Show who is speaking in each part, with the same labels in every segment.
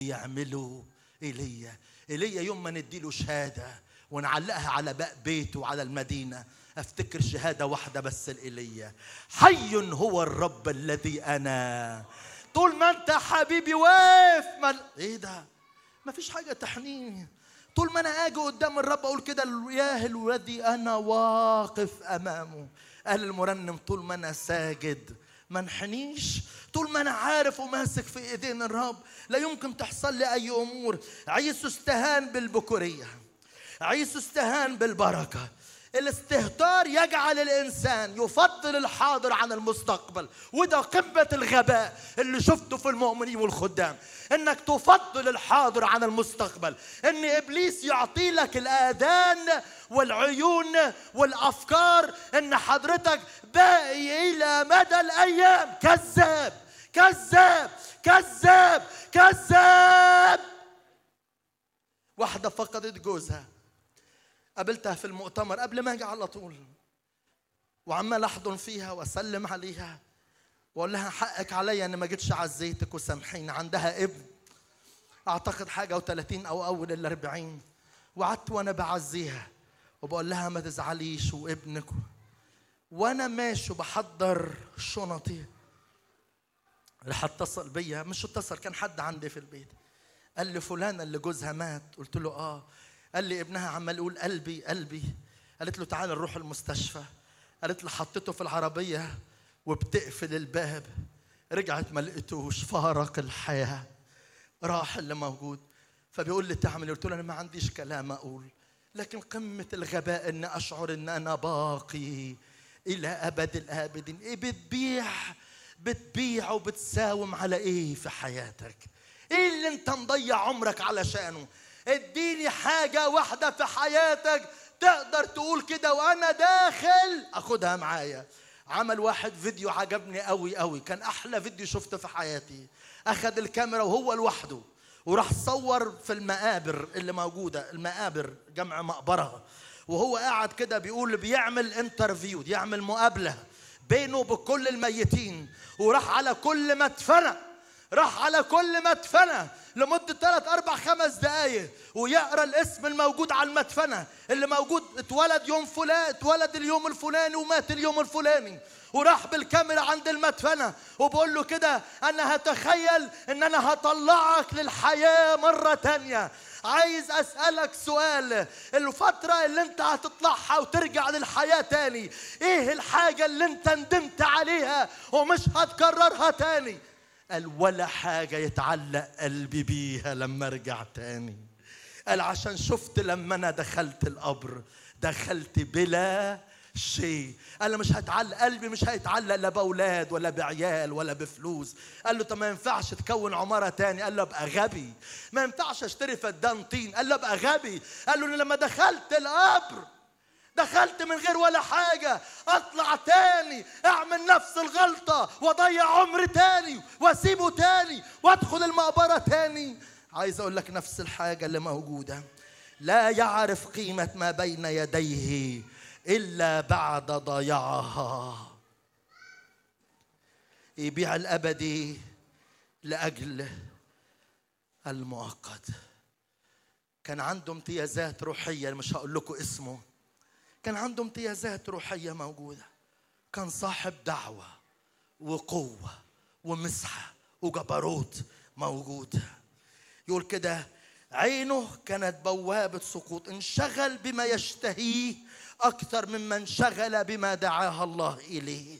Speaker 1: يعملوا ايليا ايليا يوم ما نديله شهاده ونعلقها على باب بيته وعلى المدينه افتكر شهاده واحده بس لايليا حي هو الرب الذي انا طول ما انت حبيبي واقف ما ايه ده ما فيش حاجه تحنيني طول ما انا اجي قدام الرب اقول كده الياه الذي انا واقف امامه قال المرنم طول ما انا ساجد ما انحنيش طول ما انا عارف وماسك في ايدين الرب لا يمكن تحصل لي اي امور عيسو استهان بالبكوريه عيسو استهان بالبركه الاستهتار يجعل الانسان يفضل الحاضر عن المستقبل وده قمه الغباء اللي شفته في المؤمنين والخدام انك تفضل الحاضر عن المستقبل ان ابليس يعطي لك الاذان والعيون والافكار ان حضرتك باقي الى مدى الايام كذاب كذاب كذاب كذاب واحده فقدت جوزها قابلتها في المؤتمر قبل ما اجي على طول وعمال احضن فيها واسلم عليها واقول لها حقك عليا اني ما جيتش عزيتك وسامحيني عندها ابن اعتقد حاجه و30 او اول ال 40 وقعدت وانا بعزيها وبقول لها ما تزعليش وابنك وانا ماشي وبحضر شنطي راح اتصل بيا مش اتصل كان حد عندي في البيت قال لي فلانه اللي جوزها مات قلت له اه قال لي ابنها عمال يقول قلبي قلبي قالت له تعال نروح المستشفى قالت له حطيته في العربيه وبتقفل الباب رجعت ما لقيتوش فارق الحياه راح اللي موجود فبيقول لي تعمل قلت له انا ما عنديش كلام اقول لكن قمه الغباء ان اشعر ان انا باقي الى ابد الابدين ايه بتبيع بتبيع وبتساوم على ايه في حياتك ايه اللي انت مضيع عمرك علشانه اديني حاجة واحدة في حياتك تقدر تقول كده وانا داخل اخدها معايا عمل واحد فيديو عجبني قوي قوي كان احلى فيديو شفته في حياتي اخذ الكاميرا وهو لوحده وراح صور في المقابر اللي موجودة المقابر جمع مقبرة وهو قاعد كده بيقول بيعمل انترفيو يعمل مقابلة بينه وبكل الميتين وراح على كل مدفنه راح على كل مدفنة لمدة ثلاث أربع خمس دقايق ويقرأ الاسم الموجود على المدفنة اللي موجود اتولد يوم فلان اتولد اليوم الفلاني ومات اليوم الفلاني وراح بالكاميرا عند المدفنة وبقول له كده أنا هتخيل إن أنا هطلعك للحياة مرة تانية عايز أسألك سؤال الفترة اللي أنت هتطلعها وترجع للحياة تاني إيه الحاجة اللي أنت ندمت عليها ومش هتكررها تاني قال ولا حاجة يتعلق قلبي بيها لما ارجع تاني قال عشان شفت لما انا دخلت القبر دخلت بلا شيء قال له مش هيتعلق قلبي مش هيتعلق لا باولاد ولا بعيال ولا بفلوس قال له طب ما ينفعش تكون عماره تاني قال له ابقى غبي ما ينفعش اشتري فدان طين قال له ابقى غبي قال له لما دخلت القبر دخلت من غير ولا حاجة أطلع تاني أعمل نفس الغلطة وأضيع عمري تاني وأسيبه تاني وأدخل المقبرة تاني عايز أقول لك نفس الحاجة اللي موجودة لا يعرف قيمة ما بين يديه إلا بعد ضياعها يبيع الأبدي لأجل المؤقت كان عنده امتيازات روحية مش هقول لكم اسمه كان عنده امتيازات روحية موجودة كان صاحب دعوة وقوة ومسحة وجبروت موجود يقول كده عينه كانت بوابة سقوط انشغل بما يشتهيه أكثر مما انشغل بما دعاها الله إليه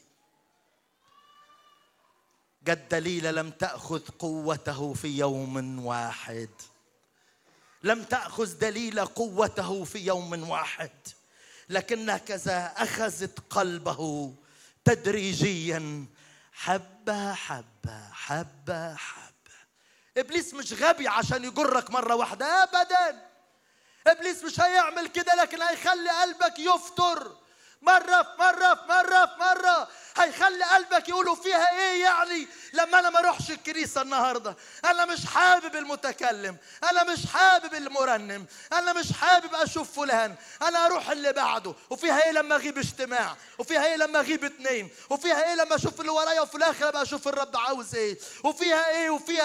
Speaker 1: جد دليل لم تأخذ قوته في يوم واحد لم تأخذ دليل قوته في يوم واحد لكنها كذا أخذت قلبه تدريجيا حبة حبة حبة حبة إبليس مش غبي عشان يجرك مرة واحدة أبدا إبليس مش هيعمل كده لكن هيخلي قلبك يفتر مرة في مرة في مرة في مرة هيخلي قلبك يقولوا فيها ايه يعني لما انا ما اروحش الكنيسه النهارده انا مش حابب المتكلم انا مش حابب المرنم انا مش حابب اشوف فلان انا اروح اللي بعده وفيها ايه لما اغيب اجتماع وفيها ايه لما اغيب اتنين وفيها ايه لما اشوف اللي ورايا وفي الاخر ابقى اشوف الرب عاوز ايه وفيها ايه وفيها